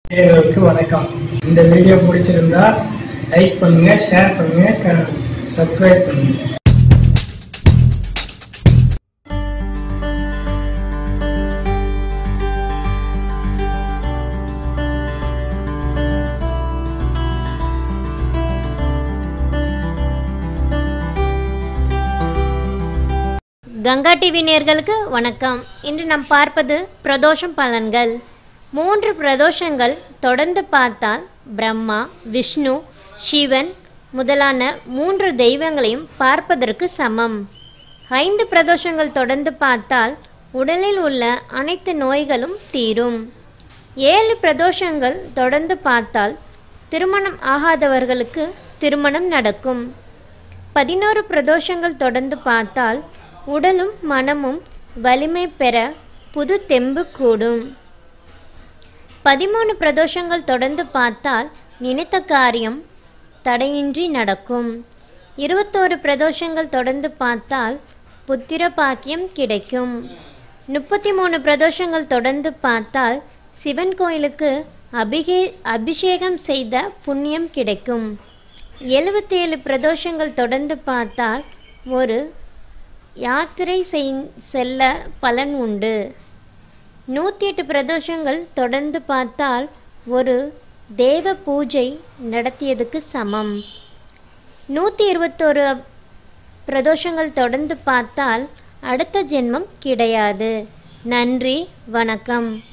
நேயர்களுக்கு வணக்கம் இந்த வீடியோ பிடிச்சிருந்தா லைக் பண்ணுங்க ஷேர் பண்ணுங்க சப்ஸ்கிரைப் பண்ணுங்க கங்கா டிவி நேர்களுக்கு வணக்கம் இன்று நாம் பார்ப்பது பிரதோஷம் பலன்கள் மூன்று பிரதோஷங்கள் தொடர்ந்து பார்த்தால் பிரம்மா விஷ்ணு சிவன் முதலான மூன்று தெய்வங்களையும் பார்ப்பதற்கு சமம் ஐந்து பிரதோஷங்கள் தொடர்ந்து பார்த்தால் உடலில் உள்ள அனைத்து நோய்களும் தீரும் ஏழு பிரதோஷங்கள் தொடர்ந்து பார்த்தால் திருமணம் ஆகாதவர்களுக்கு திருமணம் நடக்கும் பதினோரு பிரதோஷங்கள் தொடர்ந்து பார்த்தால் உடலும் மனமும் வலிமை பெற புது தெம்பு கூடும் பதிமூணு பிரதோஷங்கள் தொடர்ந்து பார்த்தால் நினைத்த காரியம் தடையின்றி நடக்கும் இருபத்தோரு பிரதோஷங்கள் தொடர்ந்து பார்த்தால் புத்திர பாக்கியம் கிடைக்கும் முப்பத்தி மூணு பிரதோஷங்கள் தொடர்ந்து பார்த்தால் சிவன் கோயிலுக்கு அபிகே அபிஷேகம் செய்த புண்ணியம் கிடைக்கும் எழுபத்தேழு பிரதோஷங்கள் தொடர்ந்து பார்த்தால் ஒரு யாத்திரை செய் செல்ல பலன் உண்டு நூற்றி எட்டு பிரதோஷங்கள் தொடர்ந்து பார்த்தால் ஒரு தேவ பூஜை நடத்தியதுக்கு சமம் நூற்றி இருபத்தோரு பிரதோஷங்கள் தொடர்ந்து பார்த்தால் அடுத்த ஜென்மம் கிடையாது நன்றி வணக்கம்